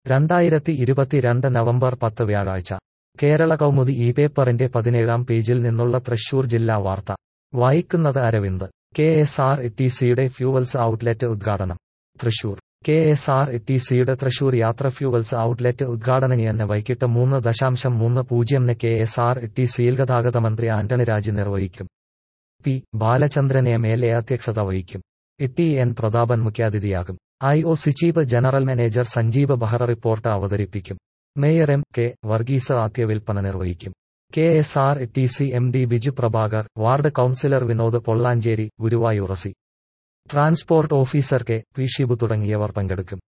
രണ്ടായിരത്തി ഇരുപത്തിരണ്ട് നവംബർ പത്ത് വ്യാഴാഴ്ച കേരള കൗമുദി ഈ പേപ്പറിന്റെ പതിനേഴാം പേജിൽ നിന്നുള്ള തൃശൂർ ജില്ലാ വാർത്ത വായിക്കുന്നത് Aravind K S R T സിയുടെ ഫ്യൂവൽസ് ഔട്ട്ലെറ്റ് ഉദ്ഘാടനം Thrissur K S R T സിയുടെ തൃശൂർ യാത്ര ഫ്യൂവൽസ് ഔട്ട്ലെറ്റ് ഉദ്ഘാടനത്തിന് വൈകിട്ട് മൂന്ന് ദശാംശം മൂന്ന് പൂജ്യംന് കെ എസ് ആർ ടി സിയിൽ ഗതാഗത മന്ത്രി ആന്റണി രാജ് നിർവഹിക്കും P Balachandran M L A അധ്യക്ഷത വഹിക്കും ടി എൻ പ്രതാപൻ മുഖ്യാതിഥിയാകും I O C chief general manager Sanjeev Behra report അവതരിപ്പിക്കും മേയർ എം കെ വർഗീസ് ആദ്യ വിൽപ്പന നിർവഹിക്കും K S R T C M D Biju Prabhakar ward councillor Vinod Pollanchery Guruvayur C transport officer K P Shibu തുടങ്ങിയവർ പങ്കെടുക്കും